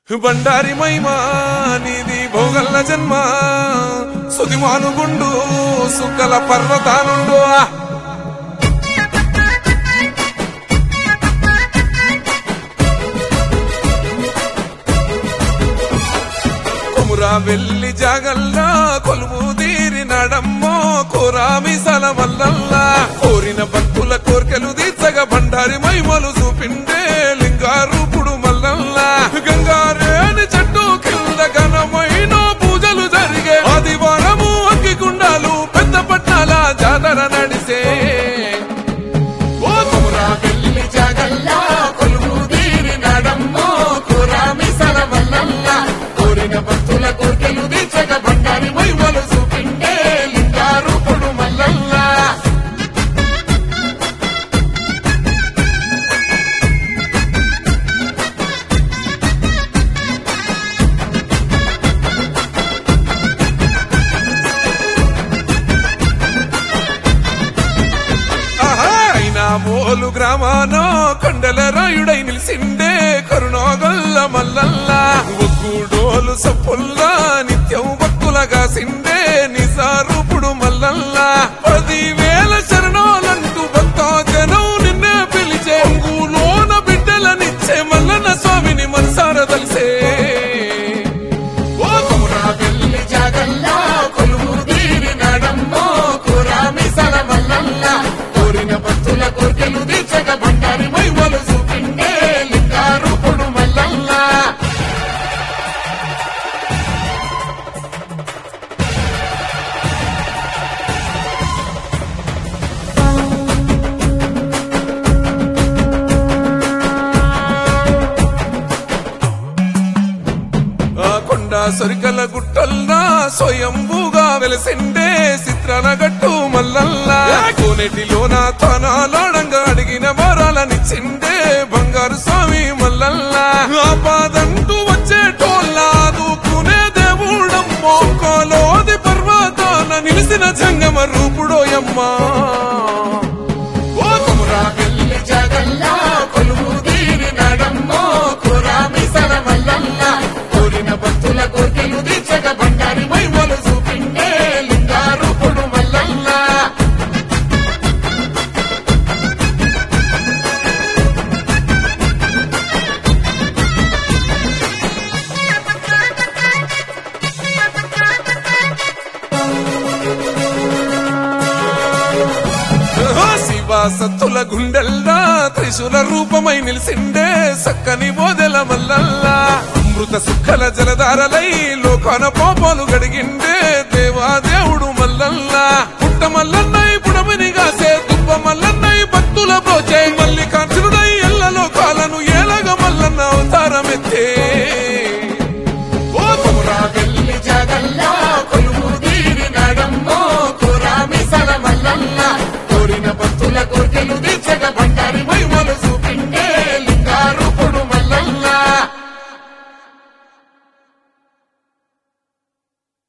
బండారి మైమా నీది భోగల్ల జన్మ సుదిమానుగుండు సుక్కల పర్వతానుండు కొమురా వెళ్ళి జాగల్లా కొలువు తీరినాడమ్మో కోరామి సలమల్లల్లా కోరిన భక్తుల కోర్కెలు తీర్చగా బండారి మైమలు చూపిండే లింగారూపుడు మల్లల్లా గంగారేని చెట్టు కింద ఘనమైన పూజలు జరిగే ఆదివారము అగ్గిగుండాలు పెద్ద పట్టాల జాతర నడిసే ఓ కొమురా వెళ్ళి జాగల్లా కొలువు తీరినాడమ్మో కోరామి సలమల్లల్లా కోరిన భక్తుల కోర్కెలు తీర్చగా బండారి మైమలు చూపిండే లింగారూపుడు మల్లల్లా ఆహా! అయినా మోలు గ్రామాన కొండల రాయుడై నిలిసిండే కరుణోగల్ల మల్లల్లా ఒగ్గుడోలు సప్పుల్లా నిత్యం భక్తులగా సిండే నిజారూపుడు మల్లల్లా పదివేల శరణాలంటూ భక్తాజనం నిన్నే పిలిచే ఒంగులోన బిడ్డలనిచ్చే మల్లన్న స్వామిని మనసార తలిసే ఓ కొమురా వెళ్ళి జాగల్లా కొలువు తీరినాడమ్మో కోరామి సలమల్లల్లా కోరిన భక్తుల కోర్కెలు తీర్చక బండారి మైమలు చూపిండే లింగారూపుడు మల్లల్లా ఆ కొండ సొరికల గుట్టల్లా స్వయంభూగా వెలసిండే చిత్రాల గట్టు మల్లల్లా కోనేటిలోన తనాలాడంగా అడిగిన వరాలనిచ్చిండే బంగారు స్వామి మల్లల్లా ఆపాదంటూ వచ్చేటోళ్ళ దూకునే దేవుడమ్మో కోలోది పర్వతాన నిలిసిన జంగమ రూపుడోయమ్మా ఓ కుమరా వెళ్ళి జగల్లా కొలువు తీరినాడమ్మో కురామి సరమల్లల్లా కోరిన భక్తుల కోర్కెలు తీర్చక బండారి మైమలు చూపిండే లింగారూపుడు మల్లల్లా శివ సత్తుల గుండెల్లా త్రిశూల రూపమై నిలిసిండే సక్కని బోదెల మల్లల్లా అమృత సుక్కల జలధారలై లోకాన పాపాలు గడిగిండే